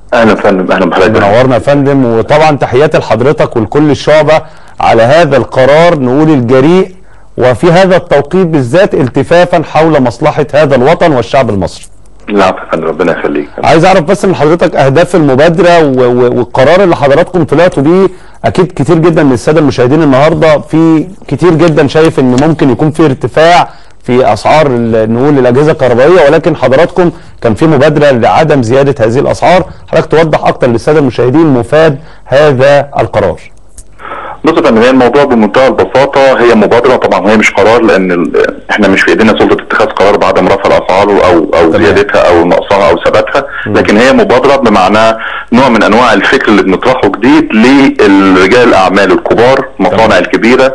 اهلا يا فندم اهلا بحضرتك منورنا يا فندم وطبعا تحياتي لحضرتك ولكل الشعبة على هذا القرار نقول الجريء وفي هذا التوقيت بالذات التفافا حول مصلحة هذا الوطن والشعب المصري العفو يا فندم ربنا يخليك عايز اعرف بس من حضرتك اهداف المبادرة و- و- والقرار اللي حضراتكم طلعتوا بيه اكيد كتير جدا من السادة المشاهدين النهاردة في كتير جدا شايف ان ممكن يكون في ارتفاع في اسعار ال- نقول الاجهزه الكهربائيه ولكن حضراتكم كان في مبادره لعدم زياده هذه الاسعار حضرتك توضح اكتر للساده المشاهدين مفاد هذا القرار بص يا فندم هي الموضوع بمنتهى البساطه هي مبادره طبعا هي مش قرار لان ال- احنا مش في ايدينا سلطه اتخاذ قرار بعدم رفع الاسعار او او تمام. زيادتها او نقصها او ثباتها لكن هي مبادره بمعنى نوع من انواع الفكر اللي بنطرحه جديد للرجال الاعمال الكبار المصانع الكبيره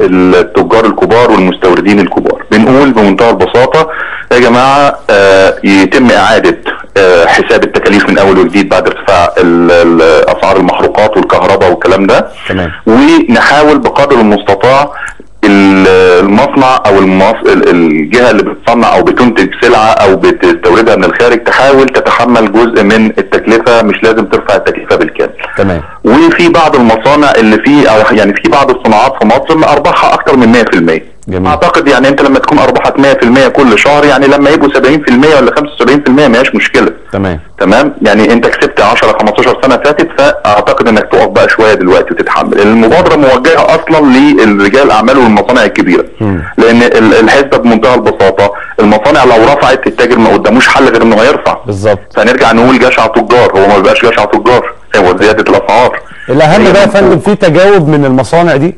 التجار الكبار والمستوردين الكبار بنقول بمنتهى البساطه يا جماعه آه يتم اعاده آه حساب التكاليف من اول وجديد بعد ارتفاع ال- ال- اسعار المحروقات والكهرباء والكلام ده تمام. ونحاول بقدر المستطاع ال- المصنع او المص... ال- الجهه اللي بتصنع او بتنتج سلعه او بتستوردها من الخارج تحاول تتحمل جزء من التكلفه مش لازم ترفع التكلفه بالكامل. تمام وفي بعض المصانع اللي في او يعني في بعض الصناعات في مصر ارباحها اكتر من 100% جميل. اعتقد يعني انت لما تكون ارباحك 100% كل شهر يعني لما يبقوا 70% ولا 75% ما هياش مشكله تمام تمام يعني انت كسبت 10 15 سنه فاتت فاعتقد انك تقف بقى شويه دلوقتي وتتحمل المبادره موجهه اصلا للرجال الاعمال والمصانع الكبيره لان ال- الحسبه بمنتهى البساطه المصانع لو رفعت التاجر ما قداموش حل غير انه هيرفع بالظبط فنرجع نقول جشع تجار هو ما بيبقاش جشع تجار هو زياده الاسعار الاهم هي بقى يا مفهوم. فندم في تجاوب من المصانع دي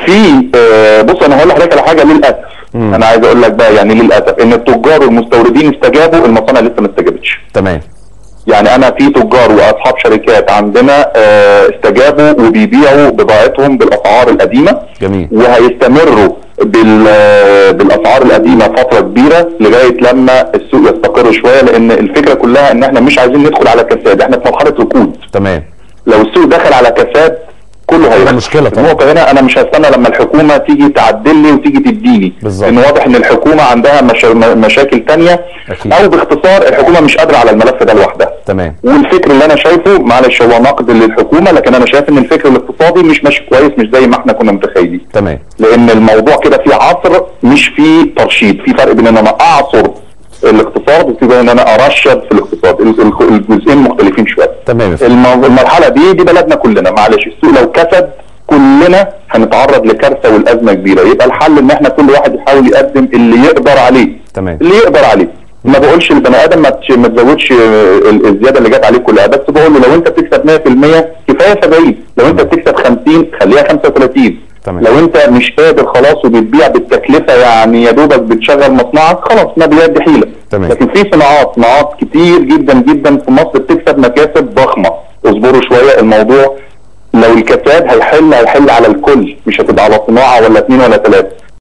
في آه، بص انا هقول لحضرتك على حاجه للاسف انا عايز اقول لك بقى يعني للاسف ان التجار والمستوردين استجابوا المصانع لسه ما استجابتش تمام يعني انا في تجار واصحاب شركات عندنا آه، استجابوا وبيبيعوا بضاعتهم بالاسعار القديمه جميل وهيستمروا بال آه، بالاسعار القديمه فتره كبيره لغايه لما السوق يستقر شويه لان الفكره كلها ان احنا مش عايزين ندخل على كساد احنا في مرحله ركود تمام لو السوق دخل على كساد كله هيخسر مشكلة طبعا. النقطة هنا أنا مش هستنى لما الحكومة تيجي تعدل لي وتيجي تديني بالظبط. لأن واضح إن الحكومة عندها مشا... م- مشاكل تانية أكيد. أو باختصار الحكومة مش قادرة على الملف ده لوحدها تمام والفكر اللي أنا شايفه معلش هو نقد للحكومة لكن أنا شايف إن الفكر الاقتصادي مش ماشي كويس مش زي ما إحنا كنا متخيلين تمام لأن الموضوع كده فيه عصر مش فيه ترشيد في فرق بين إن أنا أعصر الاقتصاد وفي بين إن أنا أرشد في الاقتصاد ال- ال- الجزئين مختلفين شوية تمام يا فندم المو- المرحله دي دي بلدنا كلنا معلش السوق لو كسد كلنا هنتعرض لكارثه والازمه كبيره يبقى الحل ان احنا كل واحد يحاول يقدم اللي يقدر عليه تمام اللي يقدر عليه ما بقولش البني ادم ما تش- ما تزودش آه، ال- الزياده اللي جت عليه كلها بس بقول له لو انت بتكسب 100% كفايه 70 لو انت بتكسب 50 خليها 35 تمام. لو انت مش قادر خلاص وبتبيع بالتكلفه يعني يا دوبك بتشغل مصنعك خلاص ما بيد حيله تمام. لكن في صناعات صناعات كتير جدا جدا في مصر بتكسب مكاسب ضخمه اصبروا شويه الموضوع لو الكساد هيحل هيحل على الكل مش هتبقى على صناعه ولا اثنين ولا ثلاثه